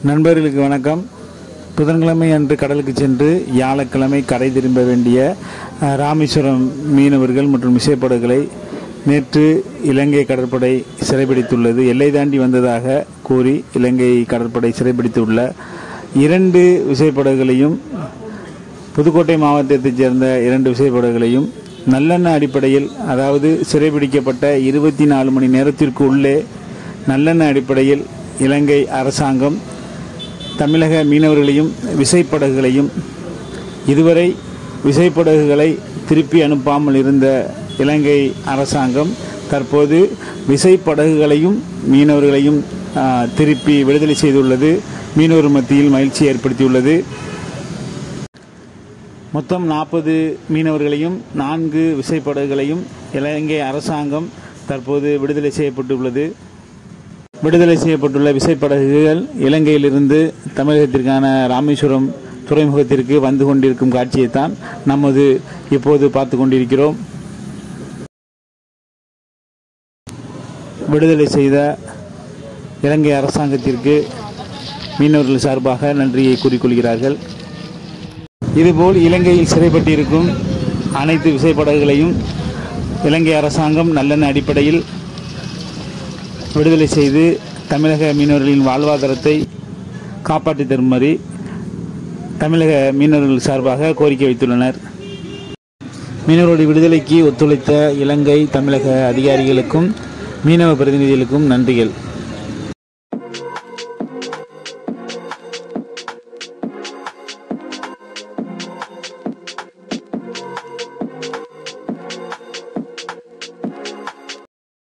நண்பர்களுக்கு வணக்கம் புதன்கிழமை அன்று கடலுக்கு சென்று வியாழக்கிழமை கரை திரும்ப வேண்டிய அஹ், ராமேஸ்வரம் மீனவர்கள் மற்றும் விசைப்படகுகளை நேற்று இலங்கை கடற்படை சிறைபிடித்துள்ளது எல்லை தாண்டி வந்ததாக கூறி இலங்கை கடற்படை சிறைபிடித்துள்ள இரண்டு விசைப்படகுகளையும் புதுக்கோட்டை மாவட்டத்தைச் சேர்ந்த இரண்டு விசைப்படகுகளையும் நல்லெண்ண அடிப்படையில் அதாவது சிறைபிடிக்கப்பட்ட இருபத்தி நாலு மணி நேரத்திற்கு உள்ளே நல்லெண்ண அடிப்படையில் இலங்கை அரசாங்கம் தமிழக மீனவர்களையும் விசைப்படகுகளையும் இதுவரை விசைப்படகுகளை திருப்பி அனுப்பாமல் இருந்த இலங்கை அரசாங்கம் தற்போது விசைப்படகுகளையும் மீனவர்களையும் ஆ, திருப்பி விடுதலை செய்துள்ளது மீனவர் மத்தியில் மகிழ்ச்சி ஏற்படுத்தியுள்ளது மொத்தம் நாற்பது மீனவர்களையும் நான்கு விசைப்படகுகளையும் இலங்கை அரசாங்கம் தற்போது விடுதலை செய்யப்பட்டுள்ளது விடுதலை செய்யப்பட்டுள்ள விசைப்படகுகள் இலங்கையிலிருந்து தமிழகத்திற்கான ராமேஸ்வரம் துறைமுகத்திற்கு வந்து கொண்டிருக்கும் காட்சியைத்தான் நமது இப்போது பார்த்து கொண்டிருக்கிறோம் விடுதலை செய்த இலங்கை அரசாங்கத்திற்கு மீனவர்கள் சார்பாக நன்றியை கூறிக்கொள்கிறார்கள் இதுபோல் இலங்கையில் சிறைப்பட்டிருக்கும் அனைத்து விசைப்படகுகளையும் இலங்கை அரசாங்கம் நல்லெண்ண அடிப்படையில் விடுதலை செய்து தமிழக மீனவர்களின் வாழ்வாதாரத்தை காப்பாற்றி தருமாறு தமிழக மீனவர்கள் சார்பாக கோரிக்கை வைத்துள்ளனர் மீனவர்களுடைய விடுதலைக்கு ஒத்துழைத்த இலங்கை தமிழக அதிகாரிகளுக்கும் மீனவ பிரதிநிதிகளுக்கும் நன்றிகள்